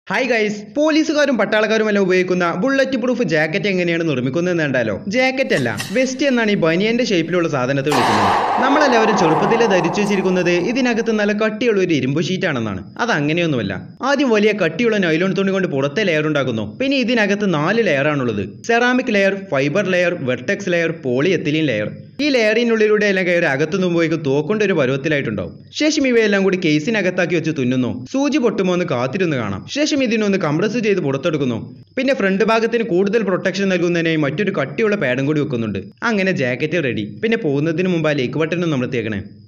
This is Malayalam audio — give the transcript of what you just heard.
ഹായ് ഗൈസ് പോലീസുകാരും പട്ടാളക്കാരും എല്ലാം ഉപയോഗിക്കുന്ന ബുള്ളറ്റ് പ്രൂഫ് ജാക്കറ്റ് എങ്ങനെയാണ് നിർമ്മിക്കുന്നതെന്ന് കണ്ടാലോ ജാക്കറ്റ് അല്ല വെസ്റ്റ് എന്നാണ് ഈ ബനിയന്റെ ഷേപ്പിലുള്ള സാധനത്തെ വിളിക്കുന്നത് നമ്മളെല്ലാവരും ചെറുപ്പത്തിൽ ധരിച്ചു വെച്ചിരിക്കുന്നത് ഇതിനകത്ത് നല്ല കട്ടിയുള്ള ഒരു ഇരുമ്പ് ഷീറ്റ് ആണെന്നാണ് അത് അങ്ങനെയൊന്നുമല്ല ആദ്യം വലിയ കട്ടിയുള്ള നൈലോൺ തുണി കൊണ്ട് പുറത്തെ ലെയർ ഉണ്ടാക്കുന്നു പിന്നെ ഇതിനകത്ത് നാല് ലെയർ ആണുള്ളത് ceramic layer fibre layer vertex layer polyethylene layer ഈ ലെയറിനുള്ളിലൂടെ എല്ലാം കയറി അകത്തു നിന്നുമ്പോഴേക്കും തോക്കൊണ്ട് ഒരു പരുവത്തിലായിട്ടുണ്ടാവും ശേഷം ഇവയെല്ലാം കൂടി കേസിനകത്താക്കി വെച്ച് തുന്നുന്നു സൂചി പൊട്ടുമോ എന്ന് കാത്തിരുന്ന് കാണാം ശേഷം ഇതിനൊന്ന് കംപ്രസ് ചെയ്ത് പുറത്തെടുക്കുന്നു പിന്നെ ഫ്രണ്ട് ഭാഗത്തിന് കൂടുതൽ പ്രൊട്ടക്ഷൻ നൽകുന്നതിനായി മറ്റൊരു കട്ടിയുള്ള പാഡും കൂടി വെക്കുന്നുണ്ട് അങ്ങനെ ജാക്കറ്റ് റെഡി പിന്നെ പോകുന്നതിന് മുമ്പ് ആ ലേക്ക് ബട്ടനും നമ്മൾ തേക്കണേ